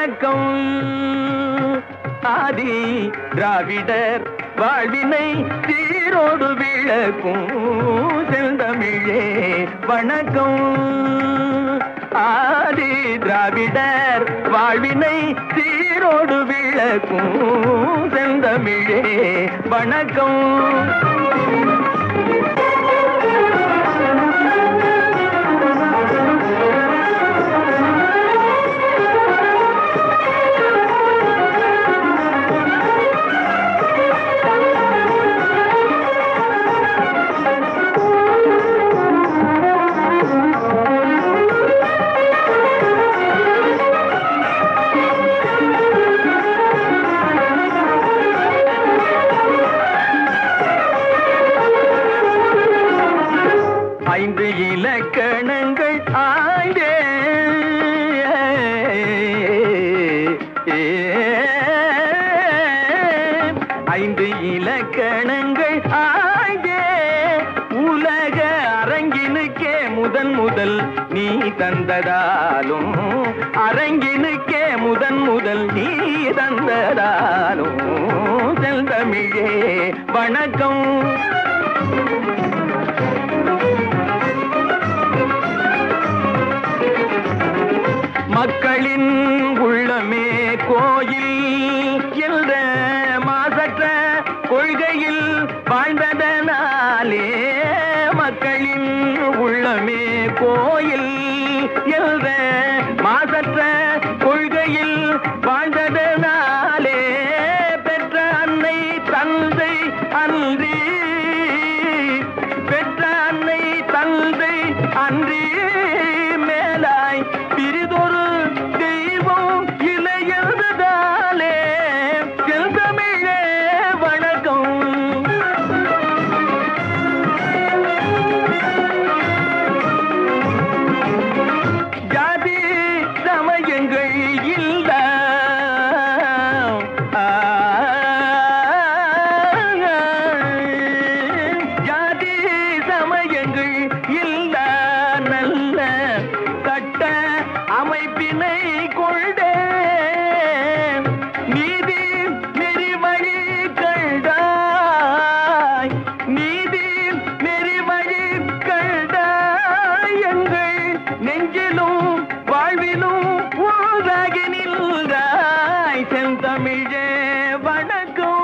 வணக்கம் ஆதி திராவிடர் வாழ்வினை சீரோடு விளக்கும் செந்தமிழே வணக்கம் ஆதி திராவிடர் வாழ்வினை சீரோடு விளக்கும் செந்தமிழே வணக்கம் ஐந்து இலக்கணங்கள் ஆய்ந்தே ஐந்து இலக்கணங்கள் ஆய்ந்தே உலக அரங்கினுக்கே முதன் முதல் நீ தந்ததாலும் அரங்கினுக்கே முதன் முதல் நீ தந்ததாலும் செந்தமிழே வணக்கம் மக்களின் உள்ளமே கோயில் என்ற மாசற்ற கொள்கையில் வாழ்ந்ததனாலே மக்களின் உள்ளமே கோயில் என்ற மாசற்ற கொள்கையில் வாழ்ந்ததனாலே பெற்ற அன்னை தந்தை அன்றி பெற்ற அன்னை தந்தை அன்றி மேலாய் பிரிதொரு தெய்வம் இளையதாலே செந்தமிழே வணக்கம் ஜாதி சமயங்கள் இல்ல ஜாதி சமயங்கள் இல்ல நல்ல சட்ட அமைப்பினை கொண்டே நீதி நெறிவழி கண்டாய் நீதி நெறிவழி கண்டாய் எங்கள் நெஞ்சிலும் வாழ்விலும் ஊராகி நின்றாய் செந்தமிழே வணக்கம்